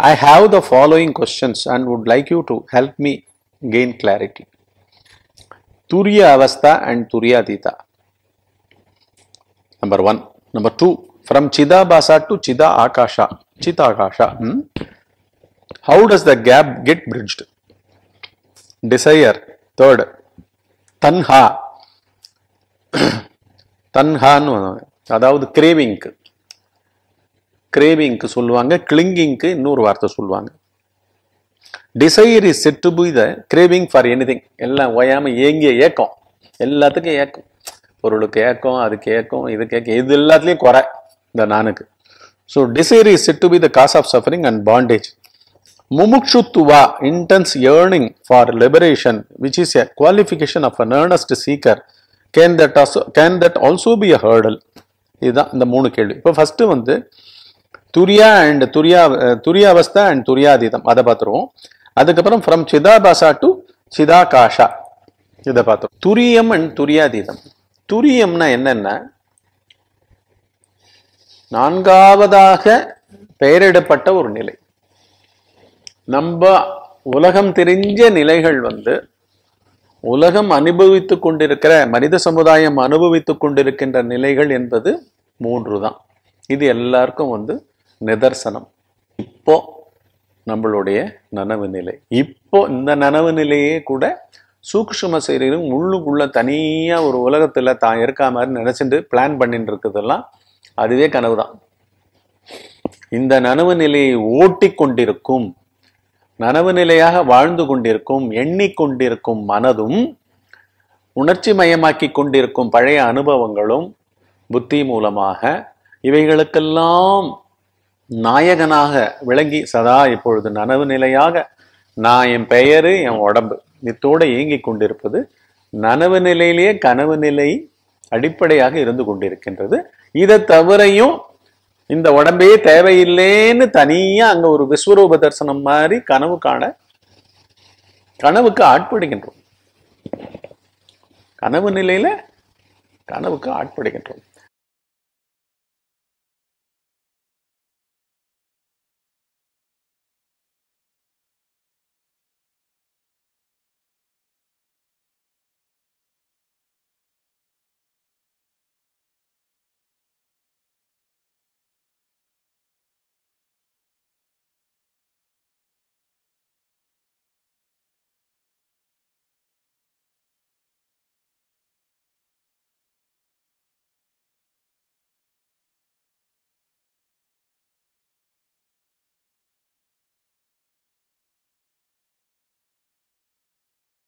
I have the following questions and would like you to help me gain clarity. Turiya Avastha and Turyadita. Number one. Number two. From Chidabhasa to Chida Akasha. Chita Akasha. hmm? How does the gap get bridged? Desire. Third. Tanha. தன்ஹான்னு அதாவது கிரேவிங்க்கு கிரேவிங்க்கு சொல்லுவாங்க கிளிங்கிங்க்கு இன்னொரு வார்த்தை சொல்லுவாங்க desire is said to be the craving for anything எல்லாம் ஓயாம ஏங்கிய ஏக்கம் எல்லாத்துக்கும் ஏக்கம் பொருளுக்கு ஏக்கம் அதுக்கு ஏக்கம் இதுக்கு ஏக்கம் இது எல்லாத்துலேயும் குறை இந்த நானுக்கு so desire is said to be the cause of suffering and bondage mumukshutva intense yearning for liberation which is a qualification of an earnest seeker can that can that also be a hurdle இதுதான் இந்த மூணு கேள்வி இப்போ first வந்து துரியா and துரியா துரியா avastha and துரியாதீதம் அதை பார்த்துருவோம் அதுக்கப்புறம் from சிதாபாசா to சிதாகாஷா இதை பார்த்தோம் துரியம் அண்ட் துரியாதீதம் துரியம்னா என்னன்னா நான்காவதாக பெயரிடப்பட்ட ஒரு நிலை நம்ம உலகம் தெரிஞ்ச நிலைகள் வந்து உலகம் அனுபவித்துக் கொண்டிருக்கிற மனித சமுதாயம் அனுபவித்துக் கொண்டிருக்கின்ற நிலைகள் என்பது மூன்று தான் இது எல்லாருக்கும் வந்து நிதர்சனம் இப்போ நம்மளுடைய நனவு நிலை இப்போ இந்த நனவு நிலையே கூட சூக்ஷ்ம சரீரம் உள்ளுக்குள்ள தனியா ஒரு உலகத்துல தான் இருக்கா மாதிரி நினைச்சிட்டு பிளான் பண்ணிட்டு இருக்குதெல்லாம் அதுவே கனவு தான் இந்த நனவு நிலையை ஓட்டி கொண்டிருக்கும் நனவு நிலையாக வாழ்ந்து கொண்டிருக்கும் எண்ணிக்கொண்டிருக்கும் மனதும் உணர்ச்சி மயமாக்கி கொண்டிருக்கும் பழைய அனுபவங்களும் புத்தி மூலமாக இவைகளுக்கெல்லாம் நாயகனாக விளங்கி சதா இப்பொழுது நனவு நிலையாக நான் என் பெயரு என் உடம்பு இத்தோட இயங்கிக் கொண்டிருப்பது நனவு நிலையிலேயே கனவு நிலை அடிப்படையாக இருந்து கொண்டிருக்கின்றது இதை தவிரையும் இந்த உடம்பே தேவையில்லைன்னு தனியா அங்க ஒரு விஸ்வரூப தரிசனம் மாதிரி கனவு காண கனவுக்கு ஆட்படுகின்றோம் கனவு நிலையில கனவுக்கு ஆட்படுகின்றோம்